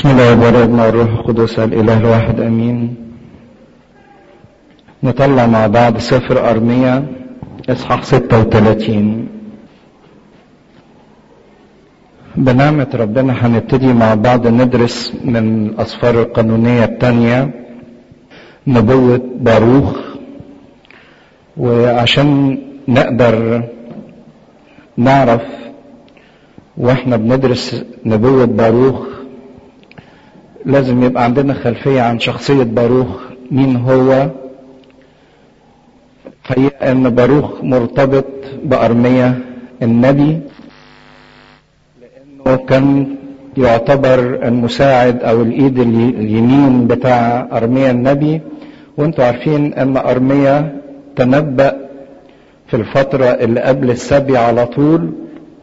بسم الله والابن والروح القدس الاله الواحد امين نطلع مع بعض سفر ارميا اصحاح 36 بنعمة ربنا هنبتدي مع بعض ندرس من الاسفار القانونية التانية نبوة باروخ وعشان نقدر نعرف واحنا بندرس نبوة باروخ لازم يبقى عندنا خلفية عن شخصية باروخ مين هو حقيقة ان باروخ مرتبط بأرمية النبي لانه كان يعتبر المساعد او الايد اليمين بتاع ارميا النبي وانتوا عارفين ان ارميا تنبأ في الفترة اللي قبل السبي على طول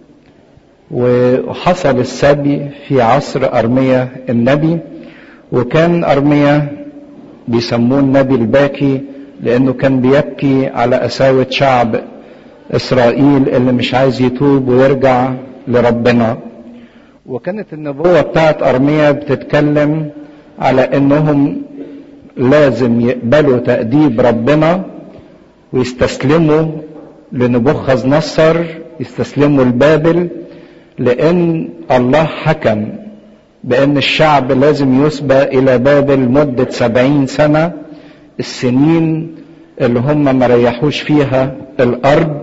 وحصل السبي في عصر أرميا النبي وكان أرميا بيسموه النبي الباكي لأنه كان بيبكي على أساوة شعب إسرائيل اللي مش عايز يتوب ويرجع لربنا وكانت النبوة بتاعت أرميا بتتكلم على إنهم لازم يقبلوا تأديب ربنا ويستسلموا لنبوخذ نصر يستسلموا لبابل لان الله حكم بان الشعب لازم يسبى الى بابل مدة سبعين سنة السنين اللي هم ما ريحوش فيها الارض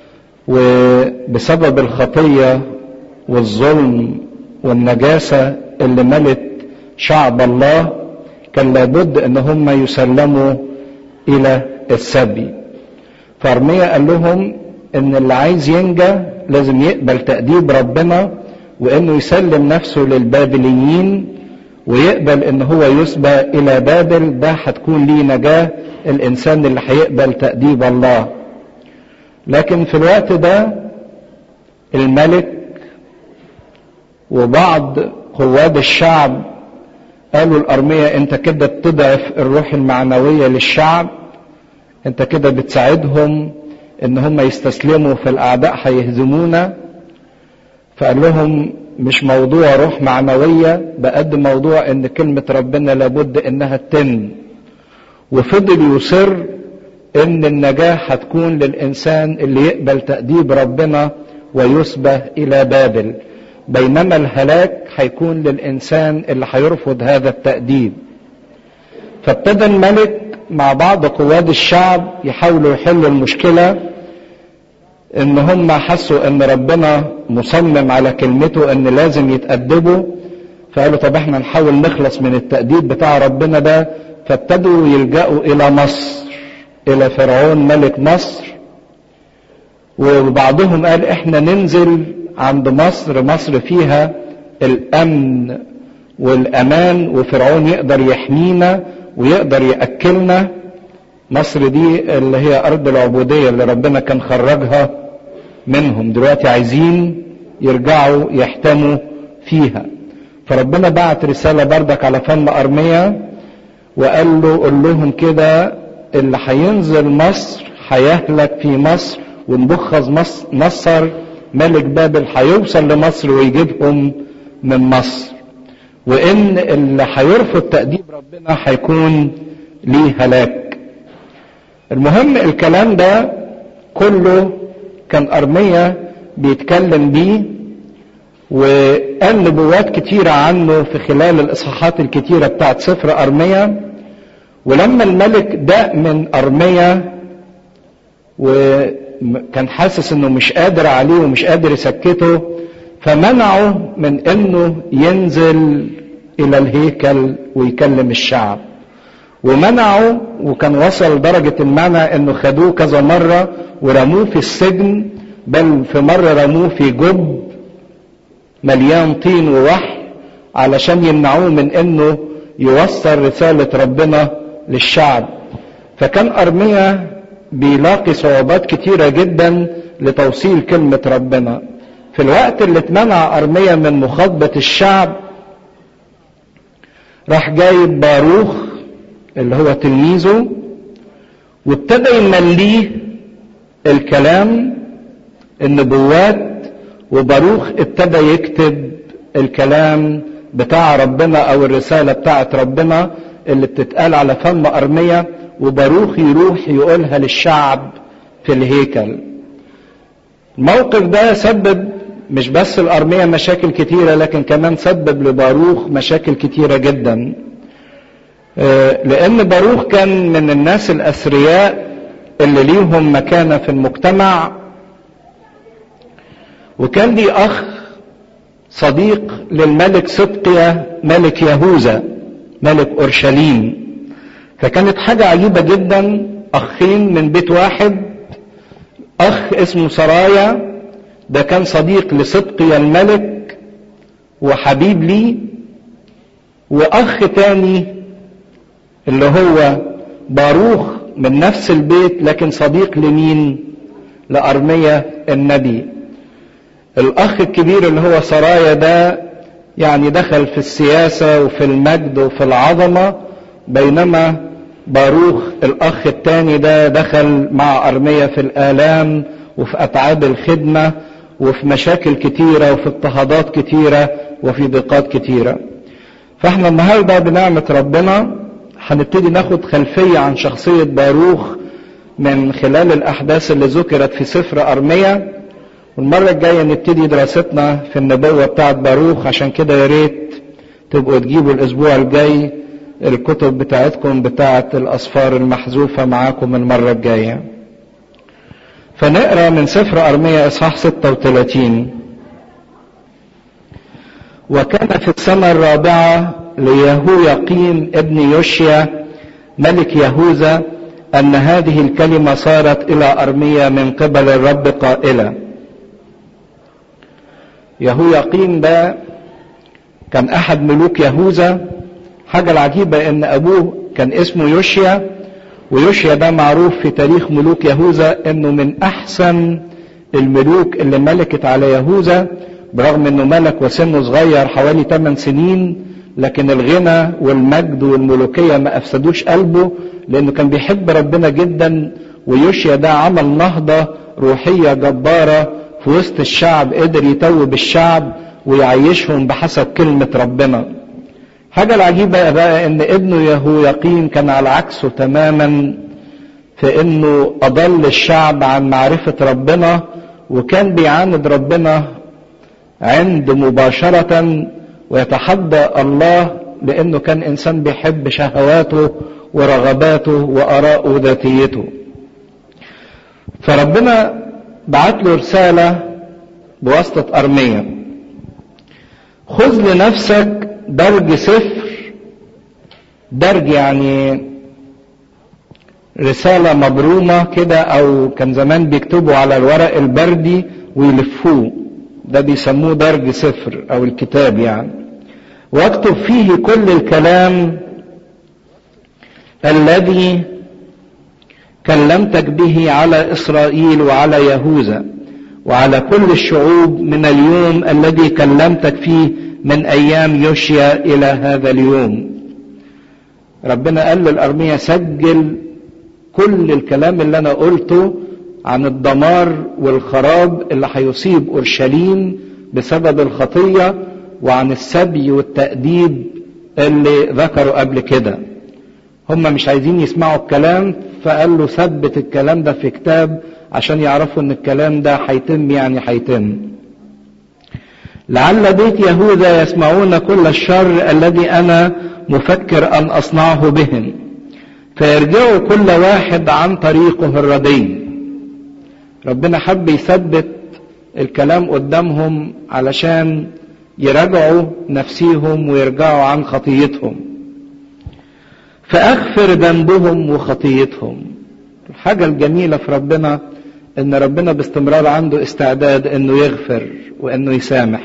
وبسبب الخطية والظلم والنجاسة اللي ملت شعب الله كان لابد ان هم يسلموا الى السبي فارميا قال لهم ان اللي عايز ينجى لازم يقبل تأديب ربنا وانه يسلم نفسه للبابليين ويقبل ان هو يسبى الى بابل ده هتكون ليه نجاة الانسان اللي هيقبل تأديب الله لكن في الوقت ده الملك وبعض قواد الشعب قالوا الأرمية انت كده بتضعف الروح المعنوية للشعب انت كده بتساعدهم ان هم يستسلموا في الاعداء هيهزمونا فقال لهم مش موضوع روح معنوية بقد موضوع ان كلمة ربنا لابد انها تتم وفضل يصر ان النجاة هتكون للانسان اللي يقبل تأديب ربنا ويسبه الى بابل بينما الهلاك هيكون للانسان اللي هيرفض هذا التأديب فابتدى الملك مع بعض قواد الشعب يحاولوا يحلوا المشكلة ان هم حسوا ان ربنا مصمم على كلمته ان لازم يتأدبوا فقالوا طب احنا نحاول نخلص من التأديب بتاع ربنا ده فابتدوا يلجأوا الى مصر الى فرعون ملك مصر وبعضهم قال احنا ننزل عند مصر مصر فيها الامن والامان وفرعون يقدر يحمينا ويقدر يأكلنا مصر دي اللي هي أرض العبودية اللي ربنا كان خرجها منهم دلوقتي عايزين يرجعوا يحتموا فيها فربنا بعت رسالة بردك على فم أرميا وقال له قول لهم كده اللي هينزل مصر هيهلك في مصر ونبخذ مصر نصر ملك بابل هيوصل لمصر ويجيبهم من مصر وان اللي هيرفض تأديب ربنا هيكون ليه هلاك المهم الكلام ده كله كان أرمية بيتكلم بيه وقال نبوات كتيرة عنه في خلال الإصحاحات الكتيرة بتاعت سفر أرمية ولما الملك داق من أرمية وكان حاسس انه مش قادر عليه ومش قادر يسكته فمنعه من انه ينزل الى الهيكل ويكلم الشعب ومنعه وكان وصل درجة المنع انه خدوه كذا مرة ورموه في السجن بل في مرة رموه في جب مليان طين ووحي علشان يمنعوه من انه يوصل رسالة ربنا للشعب فكان ارميا بيلاقي صعوبات كتيرة جدا لتوصيل كلمة ربنا في الوقت اللي اتمنع ارميا من مخاطبة الشعب راح جايب باروخ اللي هو تلميذه وابتدى يمليه الكلام النبوات وباروخ ابتدى يكتب الكلام بتاع ربنا او الرسالة بتاعت ربنا اللي بتتقال على فم ارمية وباروخ يروح يقولها للشعب في الهيكل الموقف ده سبب مش بس الأرمية مشاكل كتيرة لكن كمان سبب لباروخ مشاكل كتيرة جدا لأن باروخ كان من الناس الأثرياء اللي ليهم مكانة في المجتمع وكان لي أخ صديق للملك صدقيا ملك يهوذا ملك أورشليم فكانت حاجة عجيبة جدا أخين من بيت واحد أخ اسمه سرايا ده كان صديق لصدقيا الملك وحبيب لي وأخ تاني اللي هو باروخ من نفس البيت لكن صديق لمين لأرمية النبي الأخ الكبير اللي هو سرايا ده يعني دخل في السياسة وفي المجد وفي العظمة بينما باروخ الأخ الثاني ده دخل مع أرمية في الآلام وفي أتعاب الخدمة وفي مشاكل كتيرة وفي اضطهادات كتيرة وفي ضيقات كتيرة فاحنا النهاردة بنعمة ربنا هنبتدي ناخد خلفية عن شخصية باروخ من خلال الأحداث اللي ذكرت في سفر أرمية والمرة الجاية نبتدي دراستنا في النبوة بتاعت باروخ عشان كده يا ريت تبقوا تجيبوا الأسبوع الجاي الكتب بتاعتكم بتاعت الأصفار المحذوفة معاكم المرة الجاية فنقرأ من سفر أرمية إصحاح 36 وكان في السنة الرابعة ليهو يقيم ابن يوشيا ملك يهوذا أن هذه الكلمة صارت إلى أرمية من قبل الرب قائلة يهو يقيم ده كان أحد ملوك يهوذا حاجة العجيبة ان ابوه كان اسمه يوشيا ويوشيا ده معروف في تاريخ ملوك يهوذا انه من احسن الملوك اللي ملكت على يهوذا برغم انه ملك وسنه صغير حوالي 8 سنين لكن الغنى والمجد والملوكية ما افسدوش قلبه لانه كان بيحب ربنا جدا ويوشيا ده عمل نهضة روحية جبارة في وسط الشعب قدر يتوب الشعب ويعيشهم بحسب كلمة ربنا حاجة العجيبة بقى ان ابنه يهو يقين كان على عكسه تماما في انه اضل الشعب عن معرفة ربنا وكان بيعاند ربنا عند مباشرة ويتحدى الله لانه كان انسان بيحب شهواته ورغباته واراءه وذاتيته فربنا بعت له رسالة بواسطة أرمية خذ لنفسك درج صفر درج يعني رسالة مبرومة كده أو كان زمان بيكتبوا على الورق البردي ويلفوه ده بيسموه درج صفر أو الكتاب يعني واكتب فيه كل الكلام الذي كلمتك به على إسرائيل وعلى يهوذا وعلى كل الشعوب من اليوم الذي كلمتك فيه من ايام يوشيا الى هذا اليوم ربنا قال للارميه سجل كل الكلام اللي انا قلته عن الدمار والخراب اللي هيصيب اورشليم بسبب الخطيه وعن السبي والتاديب اللي ذكروا قبل كده هم مش عايزين يسمعوا الكلام فقال له ثبت الكلام ده في كتاب عشان يعرفوا ان الكلام ده هيتم يعني هيتم لعل بيت يهوذا يسمعون كل الشر الذي انا مفكر ان اصنعه بهم فيرجعوا كل واحد عن طريقه الردي ربنا حب يثبت الكلام قدامهم علشان يراجعوا نفسيهم ويرجعوا عن خطيتهم فاغفر ذنبهم وخطيتهم الحاجه الجميله في ربنا ان ربنا باستمرار عنده استعداد انه يغفر وانه يسامح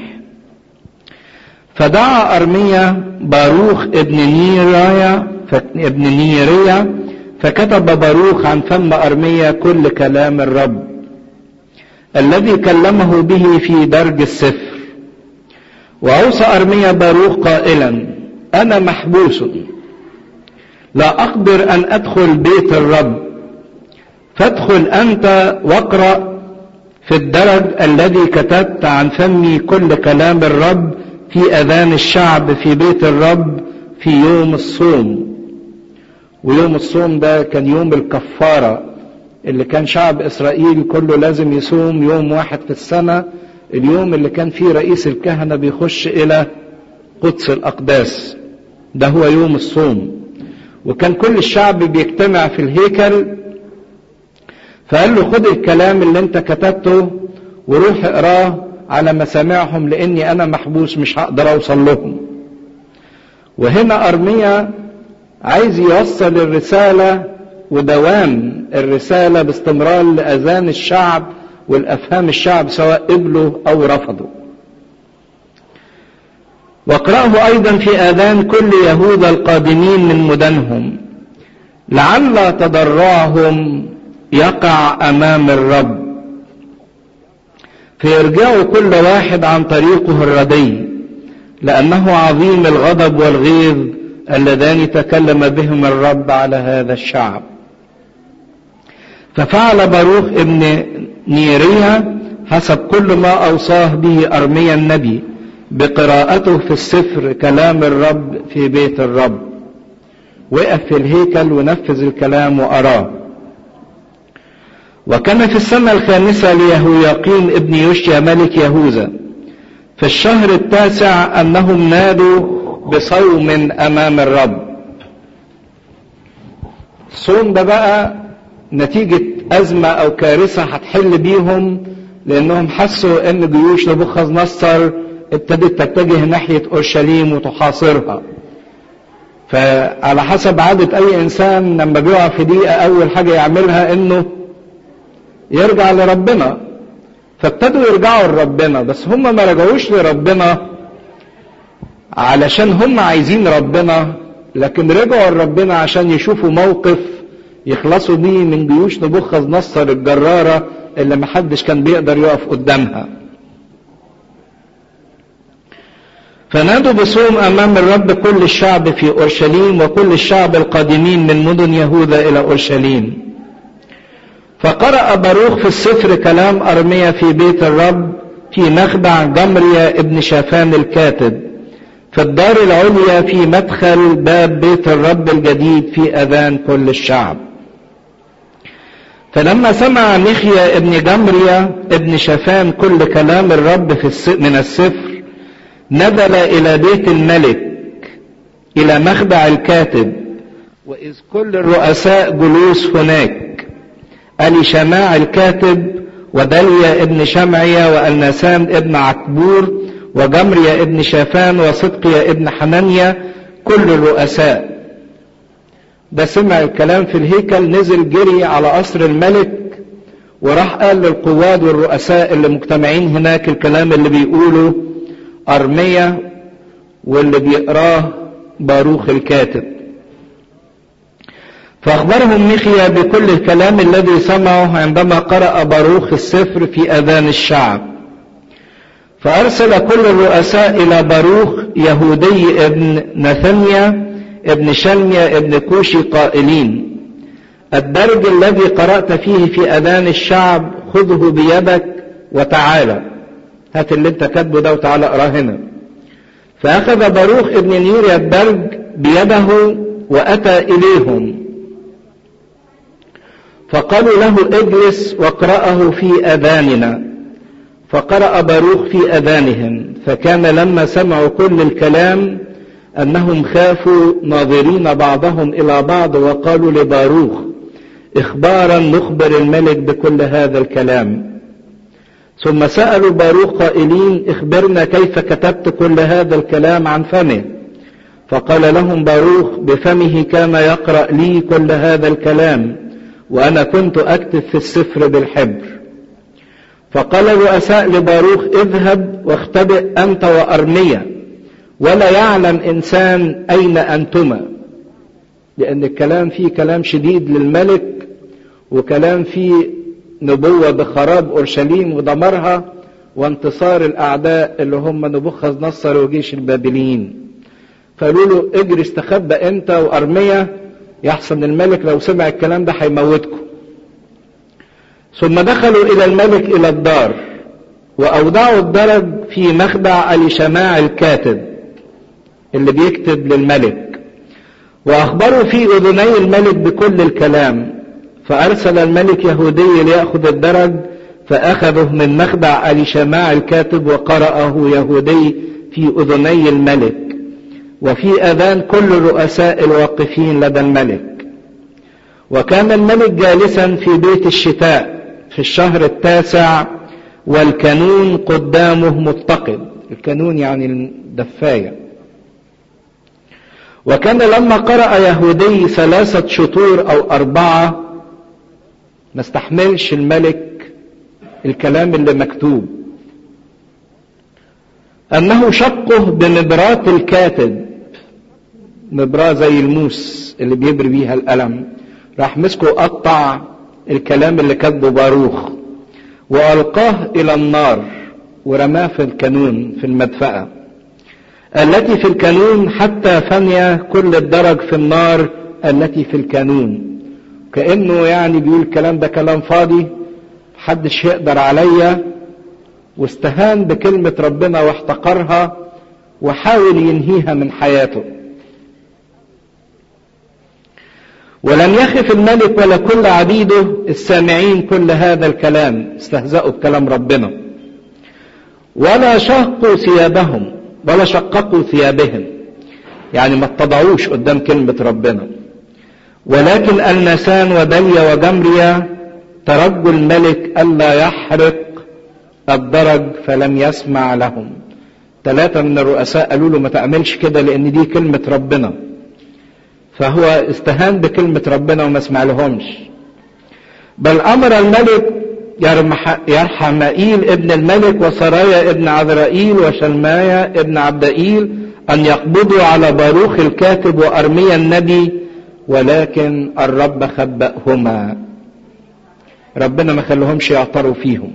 فدعا ارميا باروخ ابن نيرايا ابن نيريا فكتب باروخ عن فم ارميا كل كلام الرب الذي كلمه به في درج السفر واوصى ارميا باروخ قائلا انا محبوس لا اقدر ان ادخل بيت الرب فادخل انت واقرا في الدرج الذي كتبت عن فمي كل كلام الرب في أذان الشعب في بيت الرب في يوم الصوم ويوم الصوم ده كان يوم الكفارة اللي كان شعب إسرائيل كله لازم يصوم يوم واحد في السنة اليوم اللي كان فيه رئيس الكهنة بيخش إلى قدس الأقداس ده هو يوم الصوم وكان كل الشعب بيجتمع في الهيكل فقال له خد الكلام اللي انت كتبته وروح اقراه على مسامعهم لاني انا محبوس مش هقدر اوصل لهم وهنا ارميا عايز يوصل الرسالة ودوام الرسالة باستمرار لأذان الشعب والأفهام الشعب سواء قبلوا أو رفضوا واقرأه أيضا في آذان كل يهوذا القادمين من مدنهم لعل تضرعهم يقع أمام الرب فيرجعوا كل واحد عن طريقه الردي لأنه عظيم الغضب والغيظ اللذان تكلم بهم الرب على هذا الشعب ففعل باروخ ابن نيريا حسب كل ما أوصاه به أرميا النبي بقراءته في السفر كلام الرب في بيت الرب وقف في الهيكل ونفذ الكلام وأراه وكان في السنة الخامسة ليهوياقيم ابن يوشيا ملك يهوذا في الشهر التاسع أنهم نادوا بصوم أمام الرب الصوم ده بقى نتيجة أزمة أو كارثة هتحل بيهم لأنهم حسوا إن جيوش نبوخذ نصر ابتدت تتجه ناحية أورشليم وتحاصرها فعلى حسب عادة أي إنسان لما بيقع في دقيقة أول حاجة يعملها إنه يرجع لربنا فابتدوا يرجعوا لربنا بس هم ما رجعوش لربنا علشان هم عايزين ربنا لكن رجعوا لربنا عشان يشوفوا موقف يخلصوا بيه من جيوش نبوخذ نصر الجرارة اللي محدش كان بيقدر يقف قدامها فنادوا بصوم امام الرب كل الشعب في اورشليم وكل الشعب القادمين من مدن يهوذا الى اورشليم فقرأ باروخ في السفر كلام ارميا في بيت الرب في مخبع جمريا ابن شافان الكاتب في الدار العليا في مدخل باب بيت الرب الجديد في اذان كل الشعب فلما سمع مخيا ابن جمريا ابن شافان كل كلام الرب في من السفر نزل إلى بيت الملك إلى مخبع الكاتب وإذ كل الرؤساء جلوس هناك ألي شماع الكاتب ودليا ابن شمعيا وألنسان ابن عكبور وجمريا ابن شافان وصدقيا ابن حنانيا كل الرؤساء ده سمع الكلام في الهيكل نزل جري على قصر الملك وراح قال للقواد والرؤساء اللي مجتمعين هناك الكلام اللي بيقوله أرمية واللي بيقراه باروخ الكاتب فأخبرهم ميخيا بكل الكلام الذي سمعه عندما قرأ باروخ السفر في أذان الشعب فأرسل كل الرؤساء إلى باروخ يهودي ابن نثنيا ابن شلميا ابن كوشي قائلين الدرج الذي قرأت فيه في أذان الشعب خذه بيدك وتعالى هات اللي انت كاتبه ده وتعالى اقراه هنا فاخذ باروخ ابن نيريا الدرج بيده واتى اليهم فقالوا له اجلس واقراه في اذاننا فقرا باروخ في اذانهم فكان لما سمعوا كل الكلام انهم خافوا ناظرين بعضهم الى بعض وقالوا لباروخ اخبارا نخبر الملك بكل هذا الكلام ثم سألوا باروخ قائلين اخبرنا كيف كتبت كل هذا الكلام عن فمه فقال لهم باروخ بفمه كان يقرأ لي كل هذا الكلام وأنا كنت أكتب في السفر بالحبر فقال الرؤساء لباروخ اذهب واختبئ أنت وأرمية ولا يعلم إنسان أين أنتما لأن الكلام فيه كلام شديد للملك وكلام فيه نبوة بخراب أورشليم ودمرها وانتصار الأعداء اللي هم نبوخذ نصر وجيش البابليين فقالوا له اجري استخبى انت وأرمية يحسن الملك لو سمع الكلام ده هيموتكم ثم دخلوا إلى الملك إلى الدار وأودعوا الدرج في مخبع اليشماع الكاتب اللي بيكتب للملك واخبروا في اذني الملك بكل الكلام فارسل الملك يهودي ليأخذ الدرج فاخذه من مخبع اليشماع الكاتب وقرأه يهودي في اذني الملك وفي اذان كل الرؤساء الواقفين لدى الملك وكان الملك جالسا في بيت الشتاء في الشهر التاسع والكانون قدامه متقد الكانون يعني الدفايه وكان لما قرأ يهودي ثلاثة شطور أو أربعة ما استحملش الملك الكلام اللي مكتوب أنه شقه بمبرات الكاتب مبراة زي الموس اللي بيبري بيها القلم راح مسكه قطع الكلام اللي كاتبه باروخ وألقاه إلى النار ورماه في الكانون في المدفأة التي في الكانون حتى فني كل الدرج في النار التي في الكانون كأنه يعني بيقول الكلام ده كلام فاضي محدش يقدر عليا واستهان بكلمة ربنا واحتقرها وحاول ينهيها من حياته ولم يخف الملك ولا كل عبيده السامعين كل هذا الكلام استهزأوا بكلام ربنا ولا شقوا ثيابهم ولا شققوا ثيابهم يعني ما اتضعوش قدام كلمة ربنا ولكن النسان ودليا وجمريا ترجوا الملك ألا يحرق الدرج فلم يسمع لهم ثلاثة من الرؤساء قالوا له ما تعملش كده لأن دي كلمة ربنا فهو استهان بكلمة ربنا وما سمع لهمش بل أمر الملك يرحمائيل ابن الملك وسرايا ابن عذرائيل وشلمايا ابن عبدائيل أن يقبضوا على باروخ الكاتب وأرميا النبي ولكن الرب خبأهما ربنا ما خلوهمش يعطروا فيهم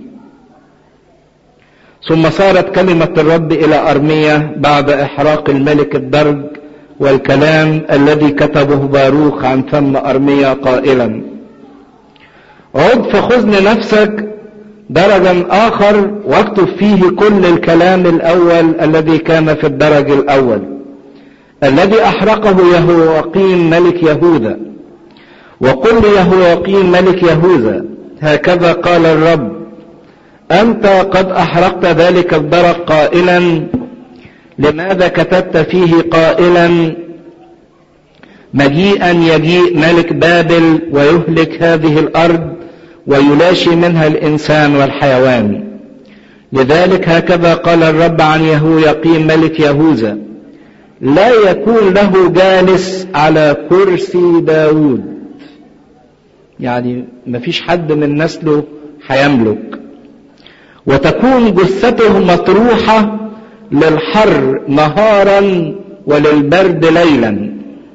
ثم صارت كلمة الرب إلى أرميا بعد إحراق الملك الدرج والكلام الذي كتبه باروخ عن فم أرميا قائلا عد فخذ لنفسك درجا آخر واكتب فيه كل الكلام الأول الذي كان في الدرج الأول الذي أحرقه يهوقيم ملك يهوذا وقل ليهوقيم ملك يهوذا هكذا قال الرب أنت قد أحرقت ذلك الدرج قائلا لماذا كتبت فيه قائلا مجيئا يجيء ملك بابل ويهلك هذه الأرض ويلاشي منها الإنسان والحيوان لذلك هكذا قال الرب عن يهو يقيم ملك يهوذا لا يكون له جالس على كرسي داود يعني مفيش حد من نسله هيملك وتكون جثته مطروحة للحر نهارا وللبرد ليلا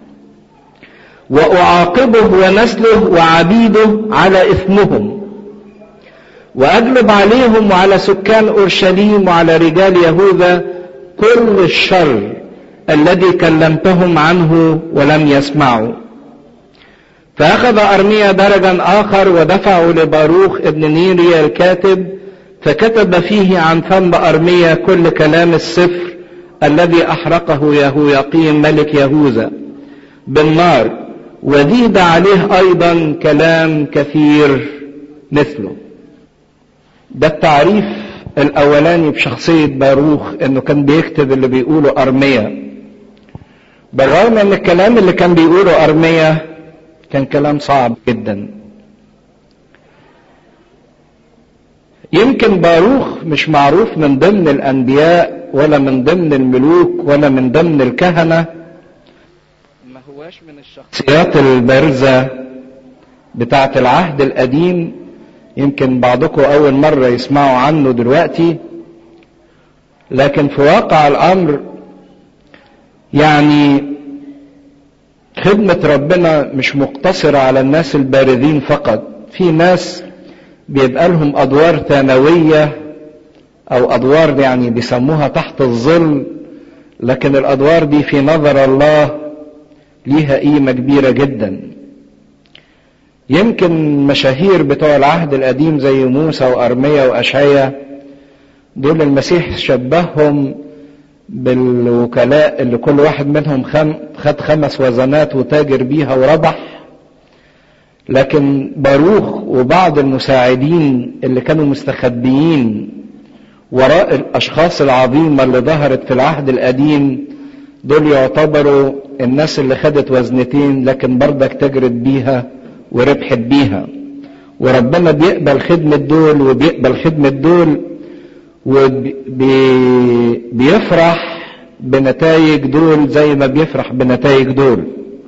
واعاقبه ونسله وعبيده على اثمهم واجلب عليهم وعلى سكان اورشليم وعلى رجال يهوذا كل الشر الذي كلمتهم عنه ولم يسمعوا فاخذ ارميا درجا اخر ودفعه لباروخ ابن نيريا الكاتب فكتب فيه عن فم ارميا كل كلام السفر الذي احرقه يهويقيم ملك يهوذا بالنار وزيد عليه ايضا كلام كثير مثله ده التعريف الاولاني بشخصية باروخ انه كان بيكتب اللي بيقوله ارميا بالرغم ان الكلام اللي كان بيقوله ارميا كان كلام صعب جدا يمكن باروخ مش معروف من ضمن الانبياء ولا من ضمن الملوك ولا من ضمن الكهنه ما هواش من الشخصيات البارزة بتاعة العهد القديم يمكن بعضكم أول مرة يسمعوا عنه دلوقتي لكن في واقع الأمر يعني خدمة ربنا مش مقتصرة على الناس البارزين فقط في ناس بيبقى لهم أدوار ثانوية أو أدوار يعني بيسموها تحت الظل لكن الأدوار دي في نظر الله ليها قيمة كبيرة جدا يمكن مشاهير بتوع العهد القديم زي موسى وأرميا وأشعيا دول المسيح شبههم بالوكلاء اللي كل واحد منهم خم خد خمس وزنات وتاجر بيها وربح لكن باروخ وبعض المساعدين اللي كانوا مستخبيين وراء الاشخاص العظيمه اللي ظهرت في العهد القديم دول يعتبروا الناس اللي خدت وزنتين لكن برضك تجرت بيها وربحت بيها وربنا بيقبل خدمة دول وبيقبل خدمة دول وبيفرح بنتائج دول زي ما بيفرح بنتائج دول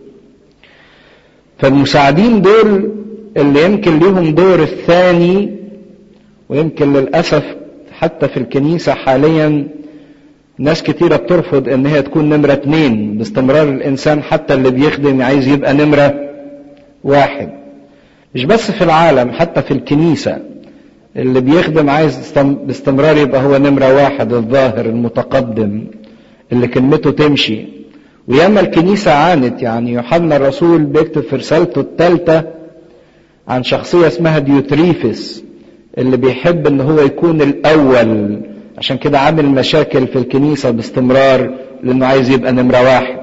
فالمساعدين دول اللي يمكن ليهم دور الثاني ويمكن للأسف حتى في الكنيسة حاليا ناس كتيرة بترفض ان هي تكون نمرة اتنين باستمرار الانسان حتى اللي بيخدم عايز يبقى نمرة واحد مش بس في العالم حتى في الكنيسة اللي بيخدم عايز باستمرار يبقى هو نمرة واحد الظاهر المتقدم اللي كلمته تمشي وياما الكنيسة عانت يعني يوحنا الرسول بيكتب في رسالته الثالثة عن شخصية اسمها ديوتريفس اللي بيحب ان هو يكون الاول عشان كده عامل مشاكل في الكنيسة باستمرار لانه عايز يبقى نمرة واحد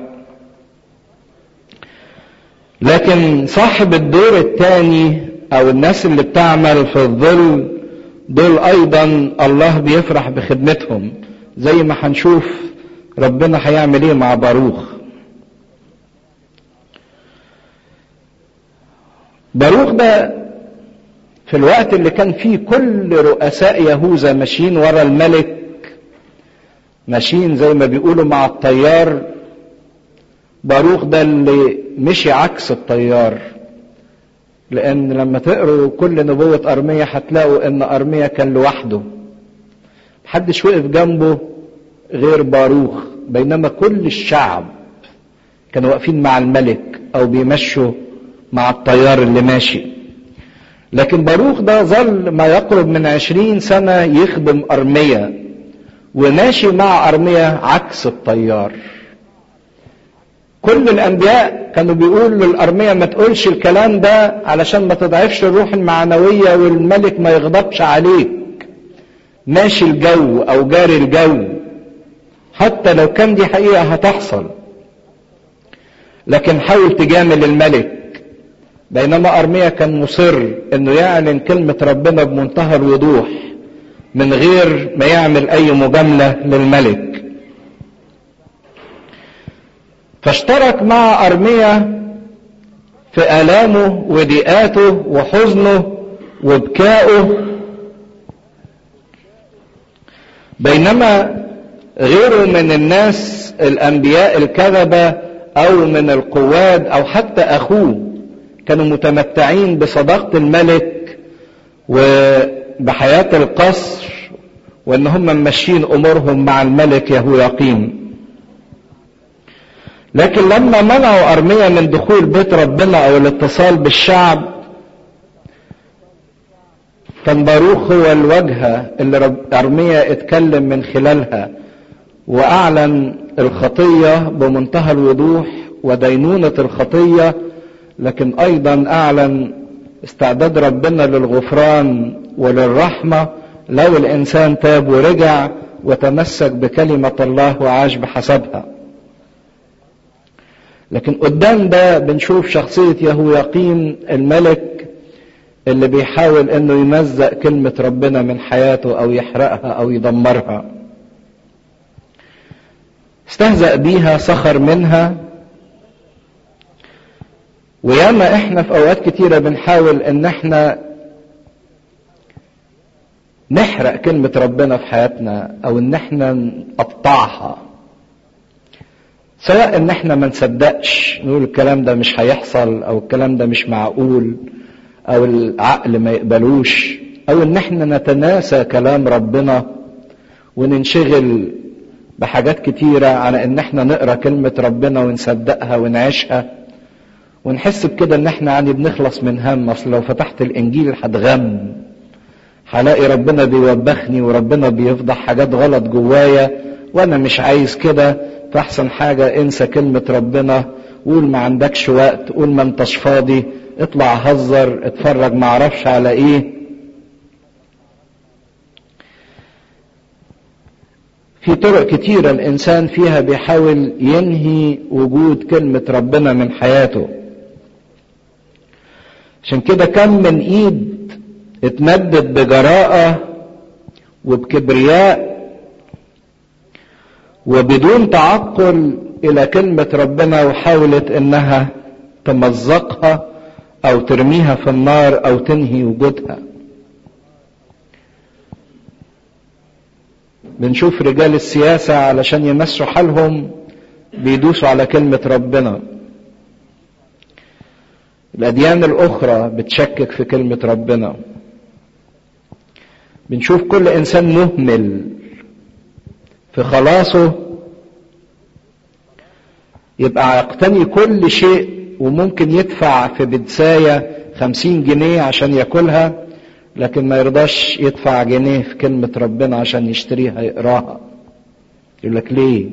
لكن صاحب الدور الثاني او الناس اللي بتعمل في الظل دول ايضا الله بيفرح بخدمتهم زي ما هنشوف ربنا هيعمل ايه مع باروخ باروخ ده في الوقت اللي كان فيه كل رؤساء يهوذا ماشيين ورا الملك ماشيين زي ما بيقولوا مع الطيار باروخ ده اللي مشي عكس الطيار لان لما تقروا كل نبوة ارمية هتلاقوا ان ارمية كان لوحده محدش وقف جنبه غير باروخ بينما كل الشعب كانوا واقفين مع الملك او بيمشوا مع الطيار اللي ماشي لكن باروخ ده ظل ما يقرب من عشرين سنة يخدم أرمية وماشي مع أرمية عكس الطيار كل الأنبياء كانوا بيقولوا للأرمية ما تقولش الكلام ده علشان ما تضعفش الروح المعنوية والملك ما يغضبش عليك ماشي الجو أو جاري الجو حتى لو كان دي حقيقة هتحصل لكن حاول تجامل الملك بينما أرميا كان مصر انه يعلن كلمة ربنا بمنتهى الوضوح من غير ما يعمل اي مجاملة للملك فاشترك مع أرميا في آلامه وضيقاته وحزنه وبكائه بينما غيره من الناس الأنبياء الكذبة أو من القواد أو حتى أخوه كانوا متمتعين بصداقة الملك وبحياة القصر وان هم ماشيين امورهم مع الملك يهوياقيم لكن لما منعوا ارميا من دخول بيت ربنا او الاتصال بالشعب كان باروخ هو الواجهة اللي ارميا اتكلم من خلالها واعلن الخطية بمنتهى الوضوح ودينونة الخطية لكن ايضا اعلن استعداد ربنا للغفران وللرحمة لو الانسان تاب ورجع وتمسك بكلمة الله وعاش بحسبها لكن قدام ده بنشوف شخصية يهوياقيم الملك اللي بيحاول انه يمزق كلمة ربنا من حياته او يحرقها او يدمرها استهزأ بيها سخر منها وياما احنا في اوقات كتيرة بنحاول ان احنا نحرق كلمة ربنا في حياتنا او ان احنا نقطعها سواء ان احنا ما نصدقش نقول الكلام ده مش هيحصل او الكلام ده مش معقول او العقل ما يقبلوش او ان احنا نتناسى كلام ربنا وننشغل بحاجات كتيرة على ان احنا نقرا كلمة ربنا ونصدقها ونعيشها ونحس بكده ان احنا يعني بنخلص من هم اصل لو فتحت الانجيل هتغم هلاقي ربنا بيوبخني وربنا بيفضح حاجات غلط جوايا وانا مش عايز كده فاحسن حاجة انسى كلمة ربنا قول ما عندكش وقت قول ما انتش فاضي اطلع هزر اتفرج معرفش على ايه في طرق كتيرة الإنسان فيها بيحاول ينهي وجود كلمة ربنا من حياته عشان كده كم من ايد اتمدد بجراءة وبكبرياء وبدون تعقل الى كلمة ربنا وحاولت انها تمزقها او ترميها في النار او تنهي وجودها بنشوف رجال السياسة علشان يمسوا حالهم بيدوسوا على كلمة ربنا الأديان الأخرى بتشكك في كلمة ربنا بنشوف كل إنسان مهمل في خلاصه يبقى يقتني كل شيء وممكن يدفع في بدساية خمسين جنيه عشان ياكلها لكن ما يرضاش يدفع جنيه في كلمة ربنا عشان يشتريها يقراها يقول لك ليه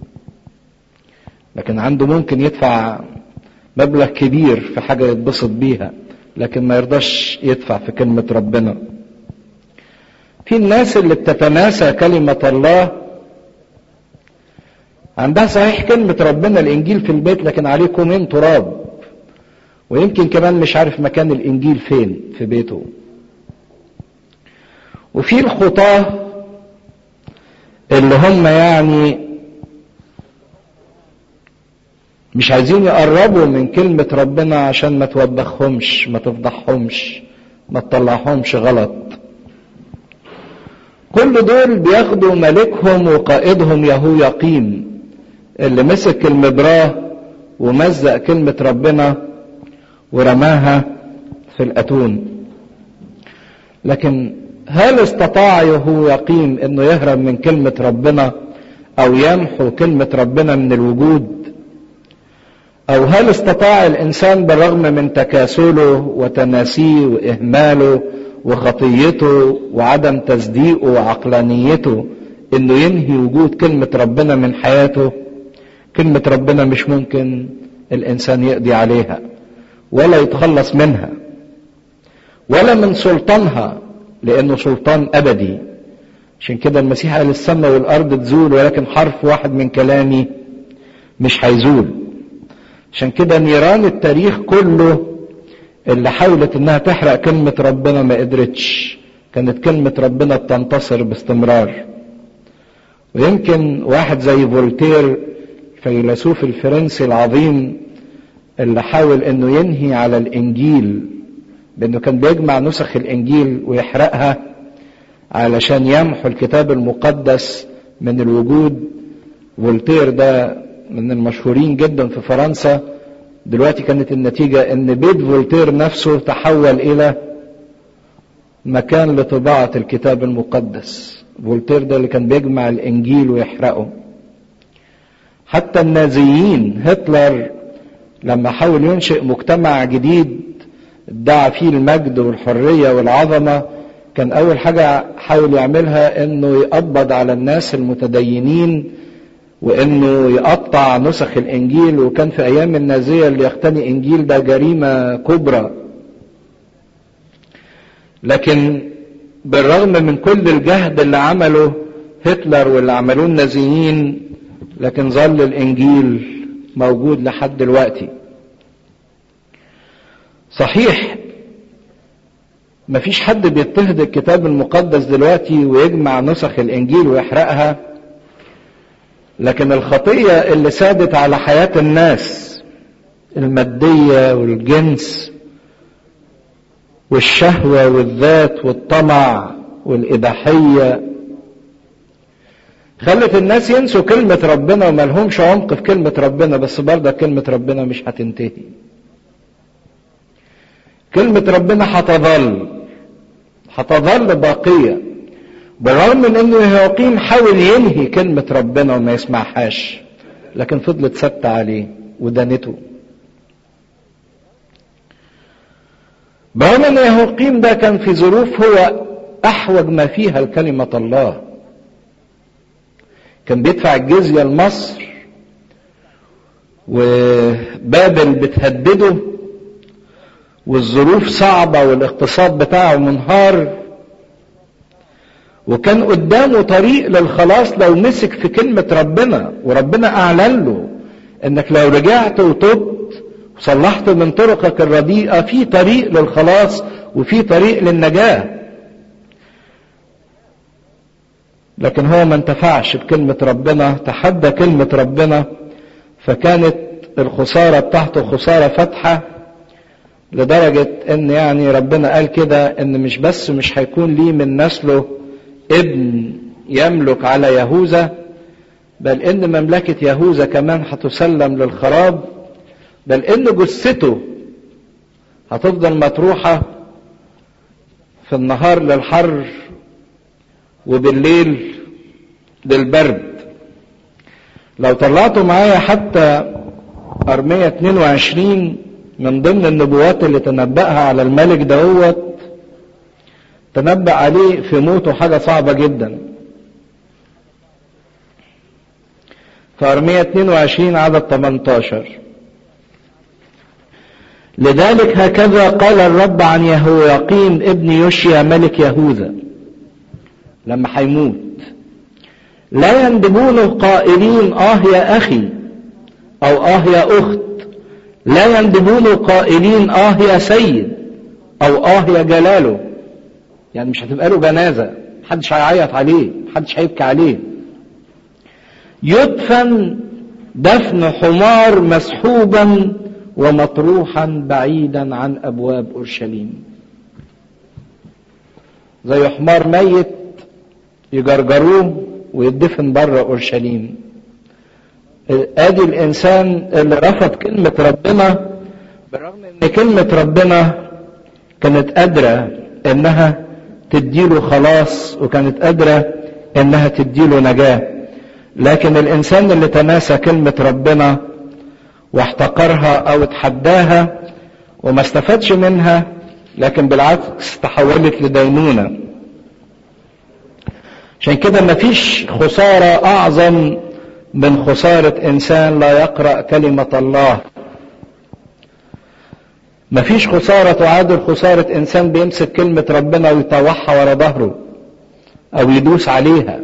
لكن عنده ممكن يدفع مبلغ كبير في حاجة يتبسط بيها لكن ما يرضاش يدفع في كلمة ربنا في الناس اللي بتتناسى كلمة الله عندها صحيح كلمة ربنا الإنجيل في البيت لكن عليه كومين تراب ويمكن كمان مش عارف مكان الإنجيل فين في بيته وفي الخطاة اللي هم يعني مش عايزين يقربوا من كلمة ربنا عشان ما توبخهمش ما تفضحهمش ما تطلعهمش غلط كل دول بياخدوا ملكهم وقائدهم يهو يقيم اللي مسك المبراه ومزق كلمة ربنا ورماها في الأتون لكن هل استطاع يهو يقيم انه يهرب من كلمة ربنا او يمحو كلمة ربنا من الوجود او هل استطاع الانسان بالرغم من تكاسله وتناسيه واهماله وخطيته وعدم تصديقه وعقلانيته انه ينهي وجود كلمة ربنا من حياته كلمة ربنا مش ممكن الانسان يقضي عليها ولا يتخلص منها ولا من سلطانها لانه سلطان ابدي عشان كده المسيح قال السماء والارض تزول ولكن حرف واحد من كلامي مش هيزول عشان كده نيران التاريخ كله اللي حاولت انها تحرق كلمة ربنا ما قدرتش كانت كلمة ربنا بتنتصر باستمرار ويمكن واحد زي فولتير الفيلسوف الفرنسي العظيم اللي حاول انه ينهي على الانجيل بانه كان بيجمع نسخ الانجيل ويحرقها علشان يمحو الكتاب المقدس من الوجود فولتير ده من المشهورين جدا في فرنسا دلوقتي كانت النتيجة ان بيت فولتير نفسه تحول الى مكان لطباعة الكتاب المقدس فولتير ده اللي كان بيجمع الانجيل ويحرقه حتى النازيين هتلر لما حاول ينشئ مجتمع جديد ادعى فيه المجد والحرية والعظمة كان أول حاجة حاول يعملها إنه يقبض على الناس المتدينين وإنه يقطع نسخ الإنجيل وكان في أيام النازية اللي يقتني إنجيل ده جريمة كبرى لكن بالرغم من كل الجهد اللي عمله هتلر واللي عملوه النازيين لكن ظل الإنجيل موجود لحد دلوقتي صحيح مفيش حد بيضطهد الكتاب المقدس دلوقتي ويجمع نسخ الانجيل ويحرقها لكن الخطيه اللي سادت على حياه الناس الماديه والجنس والشهوه والذات والطمع والاباحيه خلت الناس ينسوا كلمه ربنا وما لهمش عمق في كلمه ربنا بس برضه كلمه ربنا مش هتنتهي كلمة ربنا هتظل هتظل باقية بالرغم من انه يقيم حاول ينهي كلمة ربنا وما يسمعهاش لكن فضلت ثابتة عليه ودانته برغم ان يهوقيم ده كان في ظروف هو احوج ما فيها لكلمة الله كان بيدفع الجزية لمصر وبابل بتهدده والظروف صعبة والاقتصاد بتاعه منهار وكان قدامه طريق للخلاص لو مسك في كلمة ربنا وربنا أعلن له إنك لو رجعت وتبت وصلحت من طرقك الرديئة في طريق للخلاص وفي طريق للنجاة لكن هو ما انتفعش بكلمة ربنا تحدى كلمة ربنا فكانت الخسارة بتاعته خسارة فاتحة لدرجة ان يعني ربنا قال كده ان مش بس مش هيكون ليه من نسله ابن يملك على يهوذا بل ان مملكة يهوذا كمان هتسلم للخراب بل ان جثته هتفضل مطروحة في النهار للحر وبالليل للبرد لو طلعتوا معايا حتى أرمية 22 من ضمن النبوات اللي تنبأها على الملك دهوت تنبأ عليه في موته حاجة صعبة جدا في أرمية 22 عدد 18 لذلك هكذا قال الرب عن يهوياقيم ابن يوشيا ملك يهوذا لما هيموت لا يندبونه قائلين آه يا أخي أو آه يا أخت لا يندبونه قائلين آه يا سيد أو آه يا جلاله يعني مش هتبقى له جنازة محدش هيعيط عليه محدش هيبكي عليه يدفن دفن حمار مسحوبا ومطروحا بعيدا عن ابواب اورشليم زي حمار ميت يجرجروه ويدفن بره اورشليم ادي الانسان اللي رفض كلمه ربنا برغم ان كلمه ربنا كانت قادره انها تديله خلاص وكانت قادره انها تديله نجاه لكن الانسان اللي تناسى كلمه ربنا واحتقرها او اتحداها وما استفادش منها لكن بالعكس تحولت لدينونه عشان كده مفيش خساره اعظم من خساره انسان لا يقرا كلمه الله مفيش خساره تعادل خساره انسان بيمسك كلمه ربنا ويطوعها ورا ظهره او يدوس عليها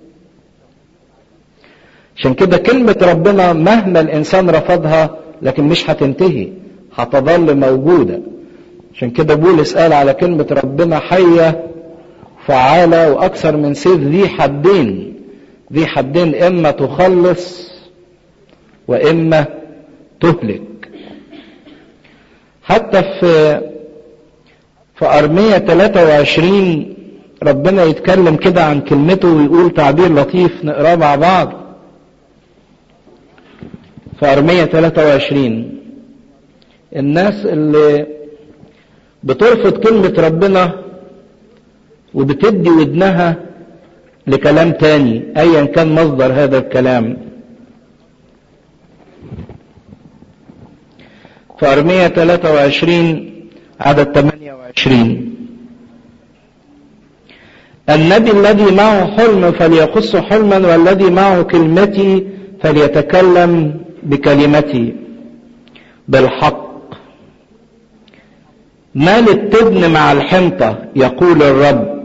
عشان كده كلمة ربنا مهما الإنسان رفضها لكن مش هتنتهي هتظل موجودة عشان كده بولس قال على كلمة ربنا حية فعالة وأكثر من سيف ذي حدين ذي حدين إما تخلص وإما تهلك حتى في في أرمية 23 ربنا يتكلم كده عن كلمته ويقول تعبير لطيف نقراه مع بعض في أرمية 23 الناس اللي بترفض كلمة ربنا وبتدي ودنها لكلام تاني أيا كان مصدر هذا الكلام في أرمية 23 عدد 28 النبي الذي معه حلم فليقص حلما والذي معه كلمتي فليتكلم بكلمتي بالحق ما للتبن مع الحنطة يقول الرب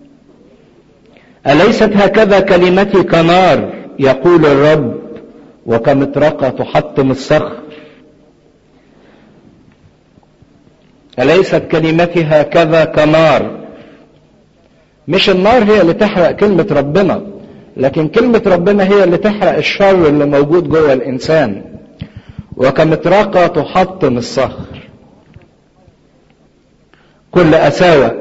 أليست هكذا كلمتي كنار يقول الرب وكمطرقة تحطم الصخر أليست كلمتي هكذا كنار مش النار هي اللي تحرق كلمة ربنا لكن كلمة ربنا هي اللي تحرق الشر اللي موجود جوه الإنسان وكمطرقة تحطم الصخر كل أساوة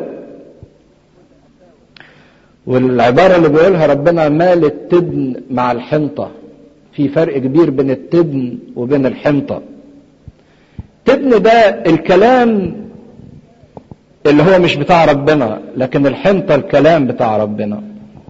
والعبارة اللي بيقولها ربنا مال التبن مع الحنطة في فرق كبير بين التبن وبين الحنطة التبن ده الكلام اللي هو مش بتاع ربنا لكن الحنطة الكلام بتاع ربنا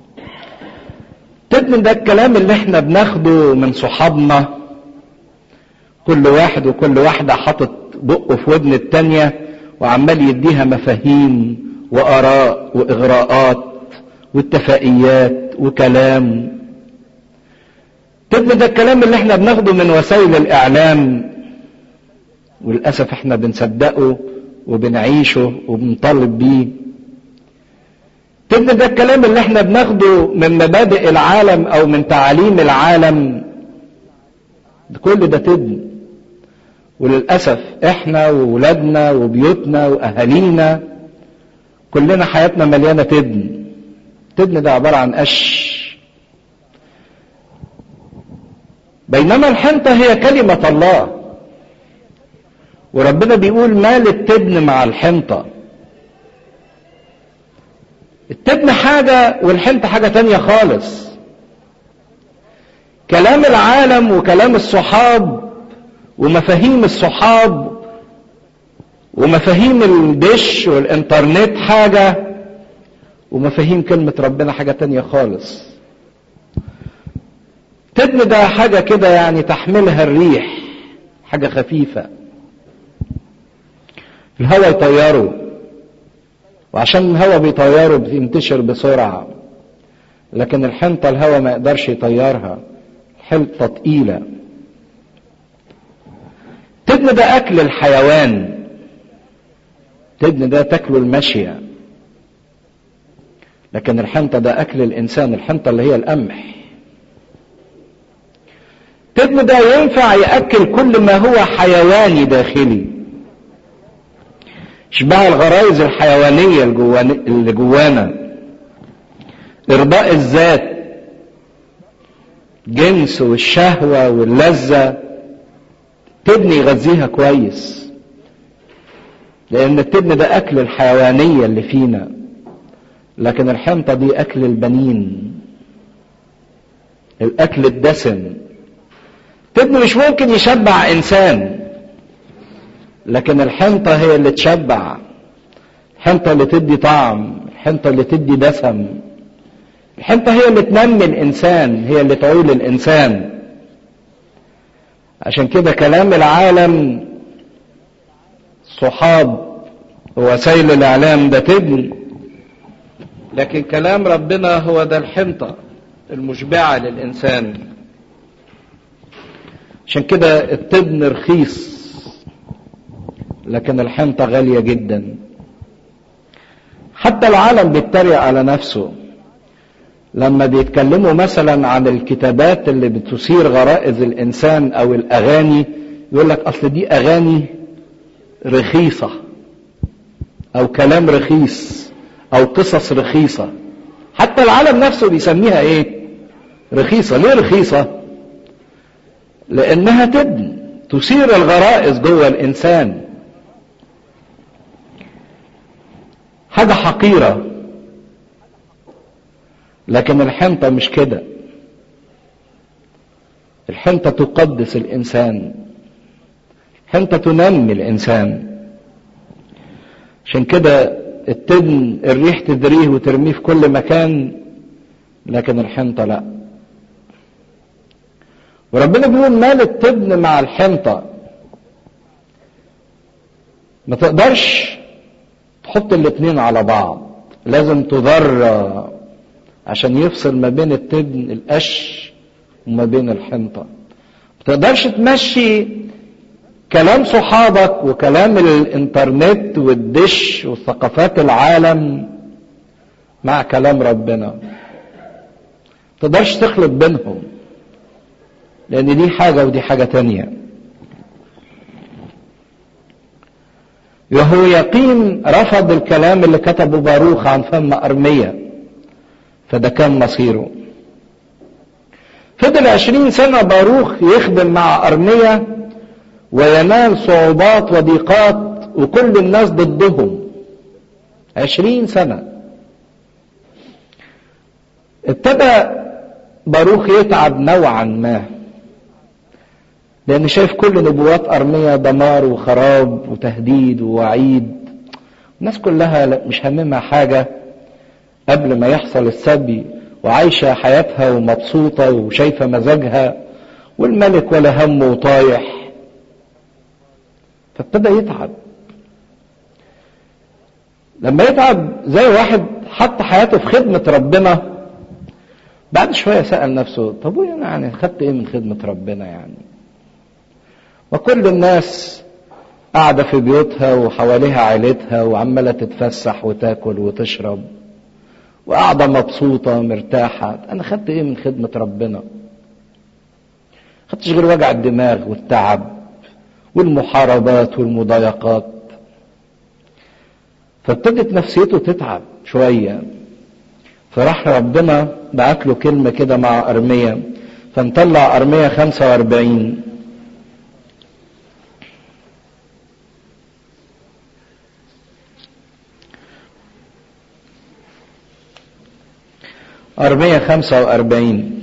التبن ده الكلام اللي احنا بناخده من صحابنا كل واحد وكل واحدة حاطط بقه في ودن التانية وعمال يديها مفاهيم وآراء وإغراءات واتفاقيات وكلام التبن ده الكلام اللي احنا بناخده من وسائل الإعلام وللأسف احنا بنصدقه وبنعيشه وبنطالب بيه تبن ده الكلام اللي احنا بناخده من مبادئ العالم او من تعاليم العالم كل ده تبن وللأسف احنا وولادنا وبيوتنا واهالينا كلنا حياتنا مليانة تبن تبن ده عبارة عن قش بينما الحنطة هي كلمة الله وربنا بيقول ما للتبن مع الحنطة التبن حاجة والحنطة حاجة تانية خالص كلام العالم وكلام الصحاب ومفاهيم الصحاب ومفاهيم الدش والانترنت حاجة ومفاهيم كلمة ربنا حاجة تانية خالص تبن ده حاجة كده يعني تحملها الريح حاجة خفيفة الهواء يطيره وعشان الهواء بيطيره بينتشر بسرعة لكن الحنطة الهواء ما يقدرش يطيرها حنطة تقيلة تبن ده أكل الحيوان تبن ده تاكله المشية لكن الحنطة ده أكل الإنسان الحنطة اللي هي القمح تبن ده ينفع يأكل كل ما هو حيواني داخلي اشباع الغرائز الحيوانية اللي جوانا إرضاء الذات جنس والشهوة واللذة تبني يغذيها كويس لأن التبن ده أكل الحيوانية اللي فينا لكن الحنطة دي أكل البنين الأكل الدسم تبن مش ممكن يشبع إنسان لكن الحنطة هي اللي تشبع الحنطة اللي تدي طعم الحنطة اللي تدي دسم الحنطة هي اللي تنمي الإنسان هي اللي تعول الإنسان عشان كده كلام العالم صحاب ووسائل الإعلام ده تبني لكن كلام ربنا هو ده الحنطة المشبعة للإنسان عشان كده التبن رخيص لكن الحنطة غالية جدا حتى العالم بيتريق على نفسه لما بيتكلموا مثلا عن الكتابات اللي بتثير غرائز الانسان او الاغاني يقول لك اصل دي اغاني رخيصة او كلام رخيص او قصص رخيصة حتى العالم نفسه بيسميها ايه رخيصة ليه رخيصة لانها تبني تثير الغرائز جوه الانسان حاجة حقيرة لكن الحنطة مش كده الحنطة تقدس الإنسان الحنطة تنمي الإنسان عشان كده التبن الريح تدريه وترميه في كل مكان لكن الحنطة لا وربنا بيقول مال التبن مع الحنطة ما تقدرش تحط الاتنين على بعض لازم تذرى عشان يفصل ما بين التبن القش وما بين الحنطة ما تقدرش تمشي كلام صحابك وكلام الانترنت والدش وثقافات العالم مع كلام ربنا ما تقدرش تخلط بينهم لان دي حاجة ودي حاجة تانية وهو يقين رفض الكلام اللي كتبه باروخ عن فم أرمية فده كان مصيره فضل عشرين سنة باروخ يخدم مع أرمية وينال صعوبات وضيقات وكل الناس ضدهم عشرين سنة ابتدى باروخ يتعب نوعا ما لأن شايف كل نبوات أرمية دمار وخراب وتهديد ووعيد الناس كلها مش هممها حاجة قبل ما يحصل السبي وعايشة حياتها ومبسوطة وشايفة مزاجها والملك ولا همه وطايح فابتدى يتعب لما يتعب زي واحد حط حياته في خدمة ربنا بعد شوية سأل نفسه طب وانا يعني خدت ايه من خدمة ربنا يعني وكل الناس قاعدة في بيوتها وحواليها عيلتها وعمالة تتفسح وتاكل وتشرب وقاعدة مبسوطة مرتاحة أنا خدت إيه من خدمة ربنا خدتش غير وجع الدماغ والتعب والمحاربات والمضايقات فابتدت نفسيته تتعب شوية فراح ربنا بعت له كلمة كده مع أرمية فنطلع أرمية 45 أرمية 45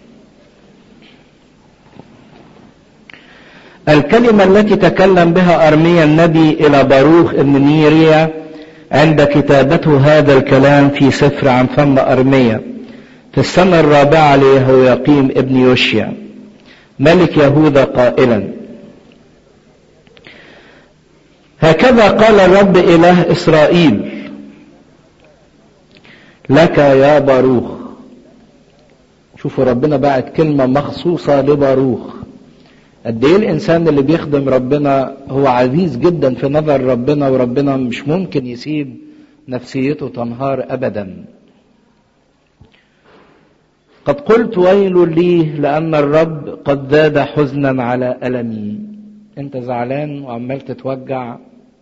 الكلمة التي تكلم بها أرميا النبي إلى باروخ ابن نيريا عند كتابته هذا الكلام في سفر عن فم أرميا في السنة الرابعة ليهوياقيم ابن يوشيا ملك يهوذا قائلا هكذا قال الرب إله إسرائيل لك يا باروخ شوفوا ربنا بعت كلمة مخصوصة لباروخ قد ايه الانسان اللي بيخدم ربنا هو عزيز جدا في نظر ربنا وربنا مش ممكن يسيب نفسيته تنهار ابدا قد قلت ويل لي لان الرب قد زاد حزنا على المي انت زعلان وعمال تتوجع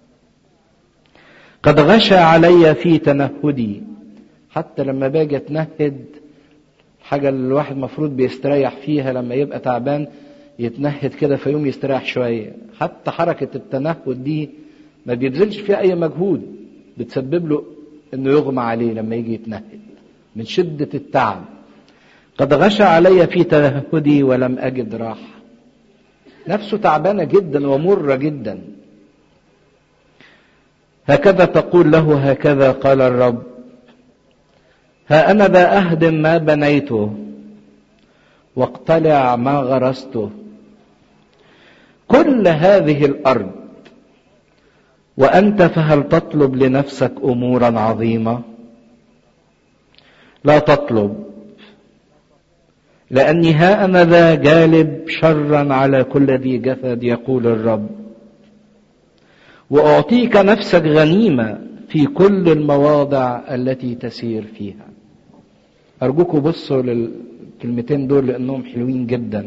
قد غشى علي في تنهدي حتى لما باجي اتنهد حاجه اللي الواحد المفروض بيستريح فيها لما يبقى تعبان يتنهد كده فيوم يستريح شوية حتى حركة التنهد دي ما بيبذلش فيها أي مجهود بتسبب له إنه يغمى عليه لما يجي يتنهد من شدة التعب قد غشى علي في تنهدي ولم أجد راحة نفسه تعبانة جدا ومرة جدا هكذا تقول له هكذا قال الرب ها أنا ذا أهدم ما بنيته واقتلع ما غرسته كل هذه الارض وانت فهل تطلب لنفسك امورا عظيمه لا تطلب لاني ها انا ذا جالب شرا على كل ذي جسد يقول الرب واعطيك نفسك غنيمه في كل المواضع التي تسير فيها ارجوكم بصوا للكلمتين دول لانهم حلوين جدا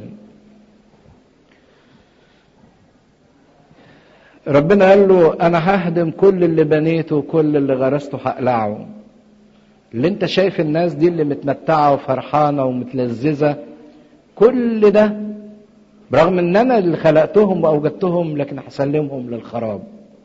ربنا قال له انا ههدم كل اللي بنيته وكل اللي غرسته هقلعه اللي انت شايف الناس دي اللي متمتعه وفرحانه ومتلذذه كل ده برغم ان انا اللي خلقتهم واوجدتهم لكن هسلمهم للخراب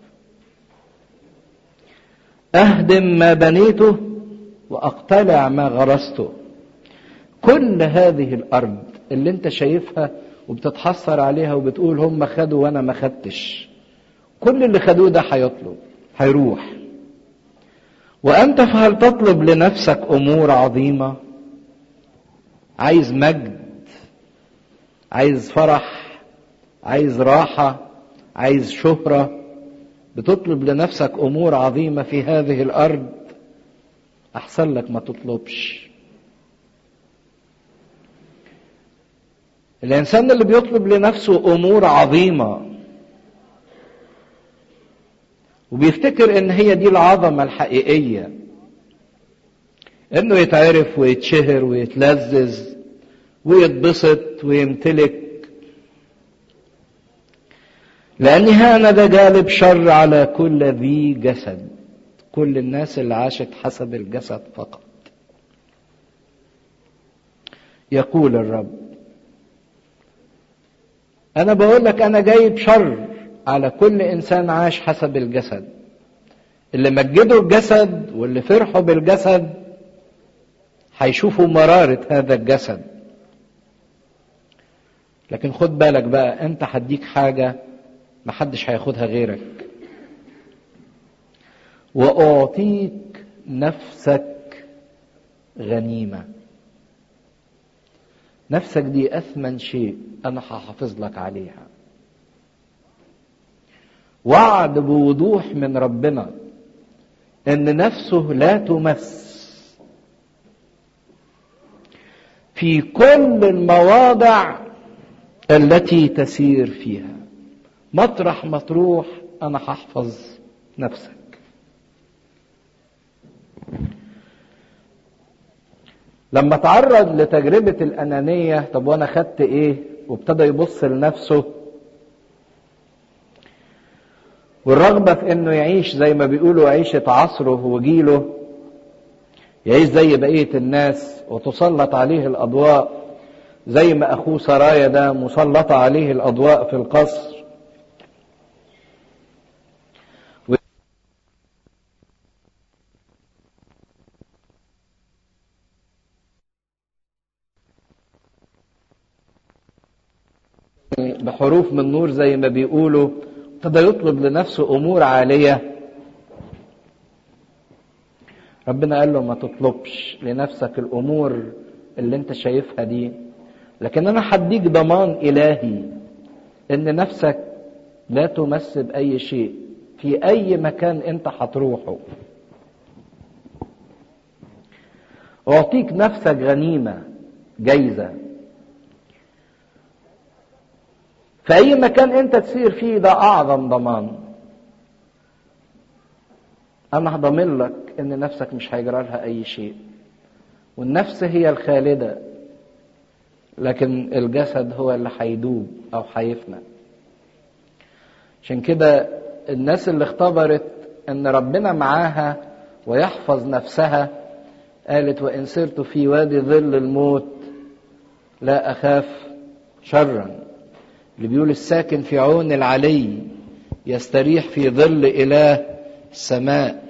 اهدم ما بنيته واقتلع ما غرسته كل هذه الارض اللي انت شايفها وبتتحسر عليها وبتقول هم خدوا وانا ما خدتش كل اللي خدوه ده هيطلب هيروح وانت فهل تطلب لنفسك امور عظيمه عايز مجد عايز فرح عايز راحه عايز شهره بتطلب لنفسك امور عظيمه في هذه الارض احسن لك ما تطلبش الانسان اللي بيطلب لنفسه امور عظيمه وبيفتكر ان هي دي العظمه الحقيقيه انه يتعرف ويتشهر ويتلذذ ويتبسط ويمتلك لاني هانا ده جالب شر على كل ذي جسد كل الناس اللي عاشت حسب الجسد فقط يقول الرب انا بقول لك انا جايب شر على كل انسان عاش حسب الجسد اللي مجدوا الجسد واللي فرحوا بالجسد هيشوفوا مرارة هذا الجسد لكن خد بالك بقى انت هديك حاجة محدش هياخدها غيرك واعطيك نفسك غنيمة نفسك دي اثمن شيء انا هحافظ لك عليها وعد بوضوح من ربنا ان نفسه لا تمس في كل المواضع التي تسير فيها مطرح ما تروح انا هحفظ نفسك لما تعرض لتجربة الأنانية طب وأنا خدت إيه وابتدى يبص لنفسه والرغبة في إنه يعيش زي ما بيقولوا عيشة عصره وجيله يعيش زي بقية الناس وتسلط عليه الأضواء زي ما أخوه سرايا ده مسلطة عليه الأضواء في القصر بحروف من نور زي ما بيقولوا ابتدى يطلب لنفسه امور عاليه ربنا قال له ما تطلبش لنفسك الامور اللي انت شايفها دي لكن انا هديك ضمان الهي ان نفسك لا تمس باي شيء في اي مكان انت هتروحه اعطيك نفسك غنيمه جايزه في اي مكان انت تسير فيه ده اعظم ضمان انا هضمن لك ان نفسك مش هيجرى لها اي شيء والنفس هي الخالده لكن الجسد هو اللي هيدوب او هيفنى عشان كده الناس اللي اختبرت ان ربنا معاها ويحفظ نفسها قالت وان سرت في وادي ظل الموت لا اخاف شرا اللي بيقول الساكن في عون العلي يستريح في ظل اله السماء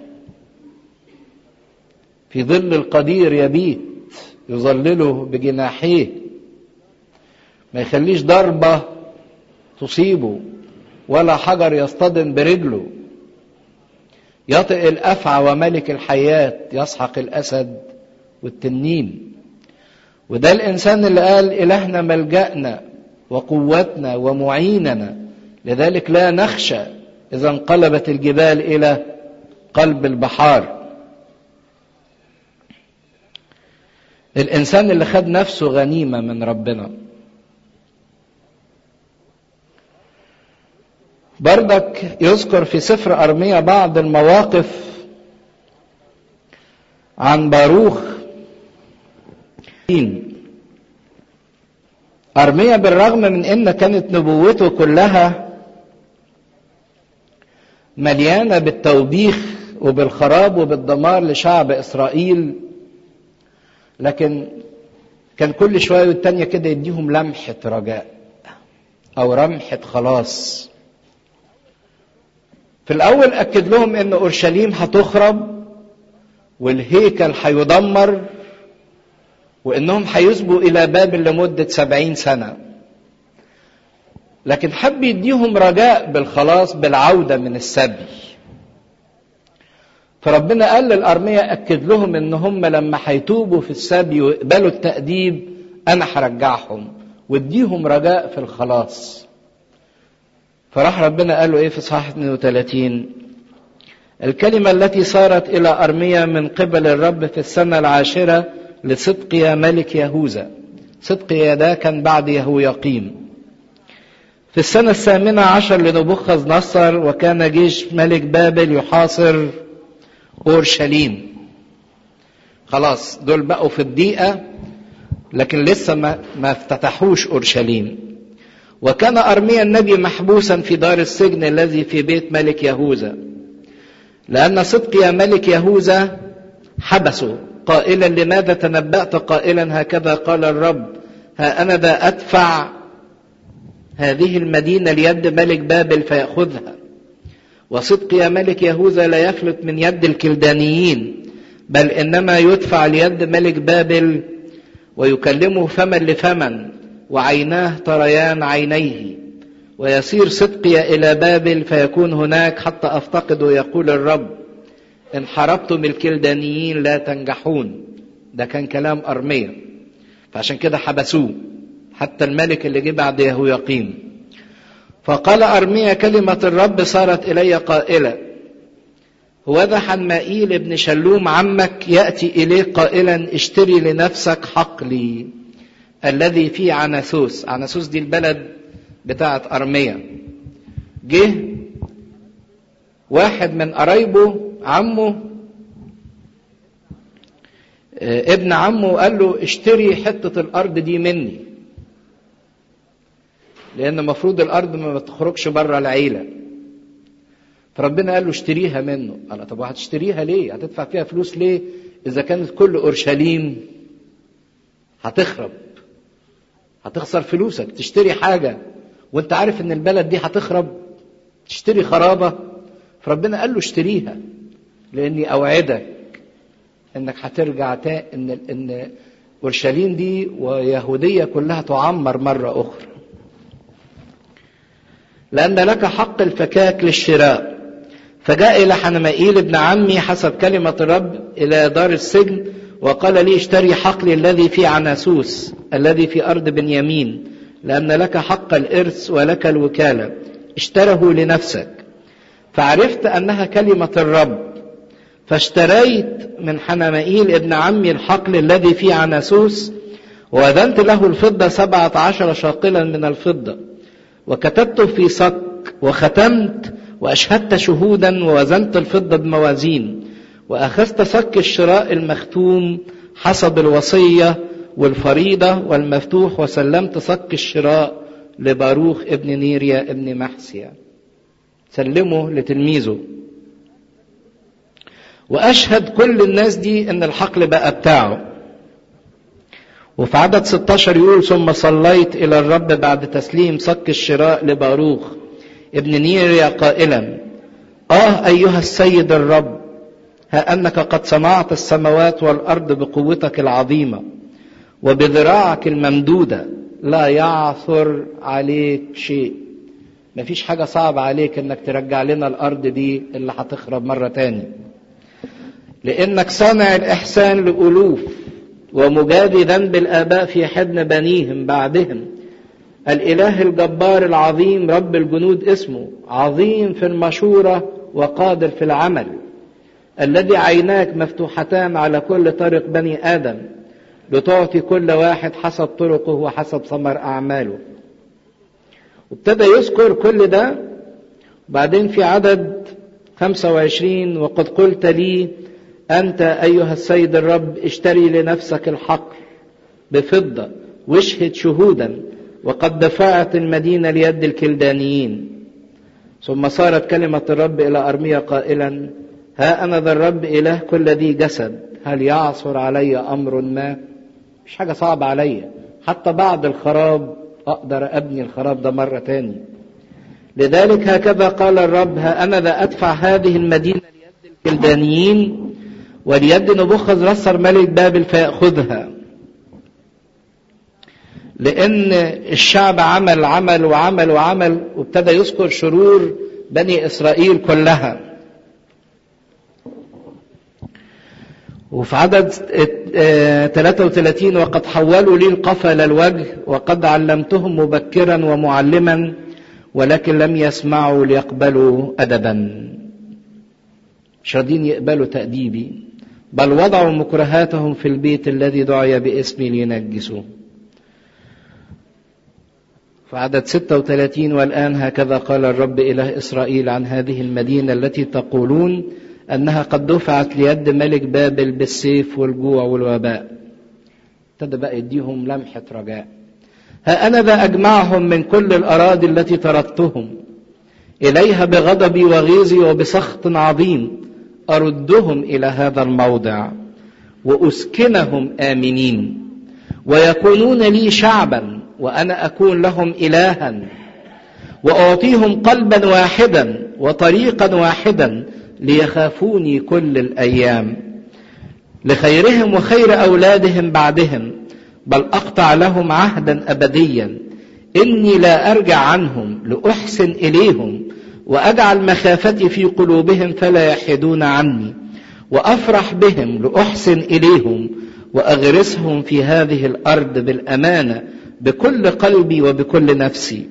في ظل القدير يبيت يظلله بجناحيه ما يخليش ضربة تصيبه ولا حجر يصطدم برجله يطئ الأفعى وملك الحياة يسحق الأسد والتنين وده الإنسان اللي قال إلهنا ملجأنا وقوتنا ومعيننا لذلك لا نخشى إذا انقلبت الجبال إلى قلب البحار الإنسان اللي خد نفسه غنيمة من ربنا بردك يذكر في سفر أرمية بعض المواقف عن باروخ أرمية بالرغم من أن كانت نبوته كلها مليانة بالتوبيخ وبالخراب وبالدمار لشعب إسرائيل لكن كان كل شوية والتانية كده يديهم لمحة رجاء أو رمحة خلاص في الأول أكد لهم أن أورشليم هتخرب والهيكل هيدمر وانهم هيسبوا الى بابل لمده سبعين سنه لكن حب يديهم رجاء بالخلاص بالعوده من السبي فربنا قال للأرمية أكد لهم إن هم لما هيتوبوا في السبي ويقبلوا التأديب أنا هرجعهم واديهم رجاء في الخلاص فراح ربنا قال له إيه في صحاح 32 الكلمة التي صارت إلى أرمية من قبل الرب في السنة العاشرة لصدقيا ملك يهوذا صدقيا ده كان بعد يهويقيم في السنة الثامنة عشر لنبوخذ نصر وكان جيش ملك بابل يحاصر أورشليم خلاص دول بقوا في الضيقة لكن لسه ما, ما افتتحوش أورشليم وكان أرميا النبي محبوسا في دار السجن الذي في بيت ملك يهوذا لأن صدقيا ملك يهوذا حبسه قائلا لماذا تنبأت قائلا هكذا قال الرب ها أنا ذا أدفع هذه المدينة ليد ملك بابل فيأخذها وصدق يا ملك يهوذا لا يفلت من يد الكلدانيين بل إنما يدفع ليد ملك بابل ويكلمه فما لفمن وعيناه تريان عينيه ويسير صدقي إلى بابل فيكون هناك حتى أفتقد يقول الرب إن حاربتم الكلدانيين لا تنجحون ده كان كلام أرمية فعشان كده حبسوه حتى الملك اللي جه بعد يهويقيم فقال أرميا كلمة الرب صارت إلي قائلة هوذا حنمائيل ابن شلوم عمك يأتي إليك قائلا اشتري لنفسك حقلي الذي في عناسوس عناسوس دي البلد بتاعة أرميا جه واحد من قرايبه عمه ابن عمه قال له اشتري حتة الأرض دي مني لأن المفروض الأرض ما تخرجش بره العيلة فربنا قال له اشتريها منه قال طب وهتشتريها ليه هتدفع فيها فلوس ليه إذا كانت كل أورشليم هتخرب هتخسر فلوسك تشتري حاجة وانت عارف ان البلد دي هتخرب تشتري خرابة فربنا قال له اشتريها لاني اوعدك انك هترجع تا ان ان اورشليم دي ويهوديه كلها تعمر مره اخرى لان لك حق الفكاك للشراء فجاء الى حنمائيل ابن عمي حسب كلمه الرب الى دار السجن وقال لي اشتري حقلي الذي في عناسوس الذي في ارض بنيامين لان لك حق الارث ولك الوكاله اشتره لنفسك فعرفت انها كلمه الرب فاشتريت من حنمائيل ابن عمي الحقل الذي في عناسوس وأذنت له الفضة سبعة عشر شاقلا من الفضة وكتبت في صك وختمت وأشهدت شهودا ووزنت الفضة بموازين وأخذت صك الشراء المختوم حسب الوصية والفريضة والمفتوح وسلمت صك الشراء لباروخ ابن نيريا ابن محسيا سلمه لتلميذه واشهد كل الناس دي ان الحقل بقى بتاعه وفي عدد 16 يقول ثم صليت الى الرب بعد تسليم صك الشراء لباروخ ابن نيريا قائلا اه ايها السيد الرب ها انك قد صنعت السماوات والارض بقوتك العظيمه وبذراعك الممدوده لا يعثر عليك شيء مفيش حاجه صعبه عليك انك ترجع لنا الارض دي اللي هتخرب مره تاني لانك صانع الاحسان لالوف ومجادي ذنب الاباء في حضن بنيهم بعدهم الاله الجبار العظيم رب الجنود اسمه عظيم في المشوره وقادر في العمل الذي عيناك مفتوحتان على كل طريق بني ادم لتعطي كل واحد حسب طرقه وحسب ثمر اعماله وابتدى يذكر كل ده بعدين في عدد 25 وقد قلت لي أنت أيها السيد الرب اشتري لنفسك الحقل بفضة واشهد شهودا وقد دفعت المدينة ليد الكلدانيين ثم صارت كلمة الرب إلى أرميا قائلا ها أنا ذا الرب إله كل ذي جسد هل يعصر علي أمر ما مش حاجة صعبة عليا حتى بعد الخراب أقدر أبني الخراب ده مرة تاني لذلك هكذا قال الرب ها أنا ذا أدفع هذه المدينة ليد الكلدانيين وليد نبوخذ رسر ملك بابل فيأخذها لأن الشعب عمل عمل وعمل وعمل وابتدى يذكر شرور بني إسرائيل كلها وفي عدد 33 وقد حولوا لي القفل الوجه وقد علمتهم مبكرا ومعلما ولكن لم يسمعوا ليقبلوا أدبا مش راضيين يقبلوا تأديبي بل وضعوا مكرهاتهم في البيت الذي دعي باسمي لينجسوه في عدد 36 والآن هكذا قال الرب إله إسرائيل عن هذه المدينة التي تقولون أنها قد دفعت ليد ملك بابل بالسيف والجوع والوباء ابتدى بقى يديهم لمحة رجاء ها أنا ذا أجمعهم من كل الأراضي التي تركتهم إليها بغضبي وغيظي وبسخط عظيم أردهم إلى هذا الموضع وأسكنهم آمنين ويكونون لي شعبا وأنا أكون لهم إلها وأعطيهم قلبا واحدا وطريقا واحدا ليخافوني كل الأيام لخيرهم وخير أولادهم بعدهم بل أقطع لهم عهدا أبديا إني لا أرجع عنهم لأحسن إليهم واجعل مخافتي في قلوبهم فلا يحيدون عني وافرح بهم لاحسن اليهم واغرسهم في هذه الارض بالامانه بكل قلبي وبكل نفسي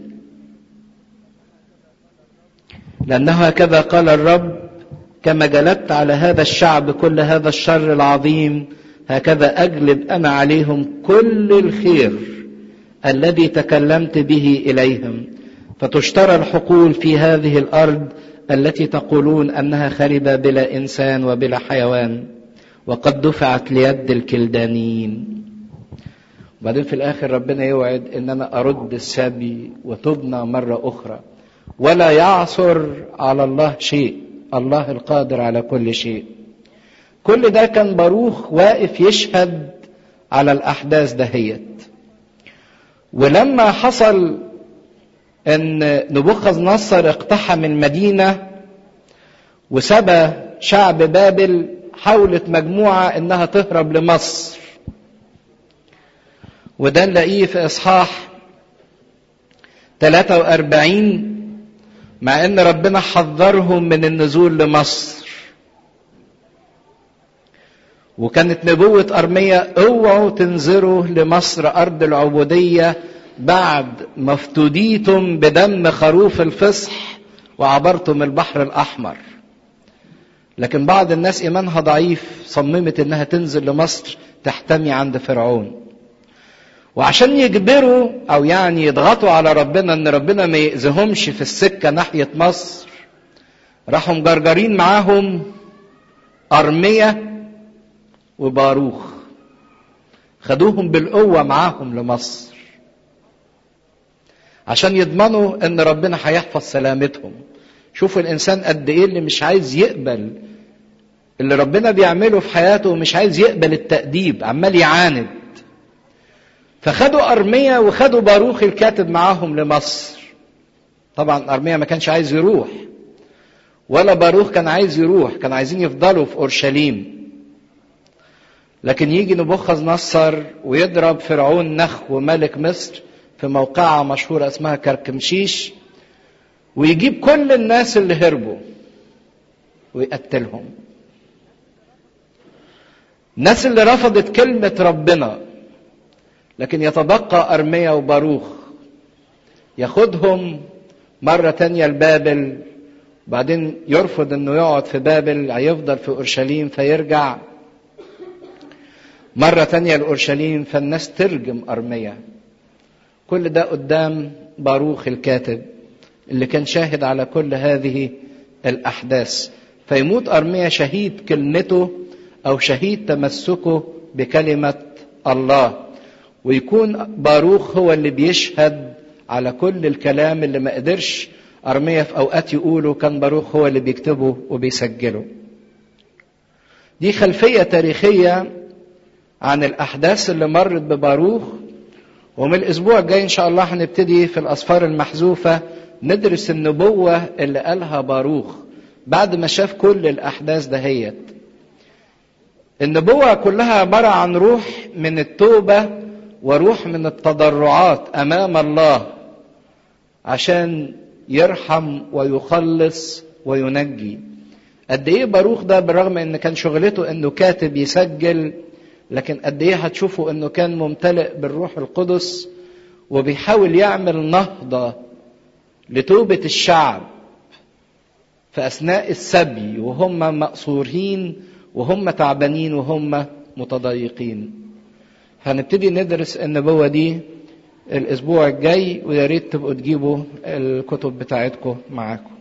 لانه هكذا قال الرب كما جلبت على هذا الشعب كل هذا الشر العظيم هكذا اجلب انا عليهم كل الخير الذي تكلمت به اليهم فتشترى الحقول في هذه الارض التي تقولون انها خربه بلا انسان وبلا حيوان وقد دفعت ليد الكلدانيين وبعدين في الاخر ربنا يوعد ان انا ارد السبي وتبنى مره اخرى ولا يعثر على الله شيء الله القادر على كل شيء كل ده كان باروخ واقف يشهد على الاحداث دهيت ولما حصل ان نبوخذ نصر اقتحم المدينه وسبى شعب بابل حاولت مجموعه انها تهرب لمصر وده نلاقيه في اصحاح 43 مع ان ربنا حذرهم من النزول لمصر وكانت نبوة أرمية اوعوا تنزلوا لمصر أرض العبودية بعد ما افتديتم بدم خروف الفصح وعبرتم البحر الأحمر لكن بعض الناس إيمانها ضعيف صممت إنها تنزل لمصر تحتمي عند فرعون وعشان يجبروا أو يعني يضغطوا على ربنا إن ربنا ما يأذيهمش في السكة ناحية مصر راحوا مجرجرين معاهم أرمية وباروخ خدوهم بالقوة معاهم لمصر عشان يضمنوا ان ربنا هيحفظ سلامتهم شوفوا الانسان قد ايه اللي مش عايز يقبل اللي ربنا بيعمله في حياته ومش عايز يقبل التأديب عمال يعاند فخدوا أرمية وخدوا باروخ الكاتب معاهم لمصر طبعا أرمية ما كانش عايز يروح ولا باروخ كان عايز يروح كان عايزين يفضلوا في أورشليم لكن يجي نبوخذ نصر ويضرب فرعون نخو ملك مصر في موقعة مشهورة اسمها كركمشيش ويجيب كل الناس اللي هربوا ويقتلهم الناس اللي رفضت كلمة ربنا لكن يتبقى أرميا وباروخ ياخدهم مرة تانية لبابل بعدين يرفض انه يقعد في بابل هيفضل في اورشليم فيرجع مرة تانية لأورشليم فالناس ترجم أرمية كل ده قدام باروخ الكاتب اللي كان شاهد على كل هذه الأحداث فيموت أرمية شهيد كلمته أو شهيد تمسكه بكلمة الله ويكون باروخ هو اللي بيشهد على كل الكلام اللي ما قدرش أرمية في أوقات يقوله كان باروخ هو اللي بيكتبه وبيسجله دي خلفية تاريخية عن الأحداث اللي مرت بباروخ ومن الأسبوع الجاي إن شاء الله هنبتدي في الأسفار المحذوفة ندرس النبوة اللي قالها باروخ بعد ما شاف كل الأحداث دهيت النبوة كلها عبارة عن روح من التوبة وروح من التضرعات أمام الله عشان يرحم ويخلص وينجي قد ايه باروخ ده بالرغم ان كان شغلته انه كاتب يسجل لكن قد ايه هتشوفوا انه كان ممتلئ بالروح القدس وبيحاول يعمل نهضه لتوبه الشعب في اثناء السبي وهم مأسورين وهم تعبانين وهم متضايقين هنبتدي ندرس النبوه دي الاسبوع الجاي ويا ريت تبقوا تجيبوا الكتب بتاعتكم معاكم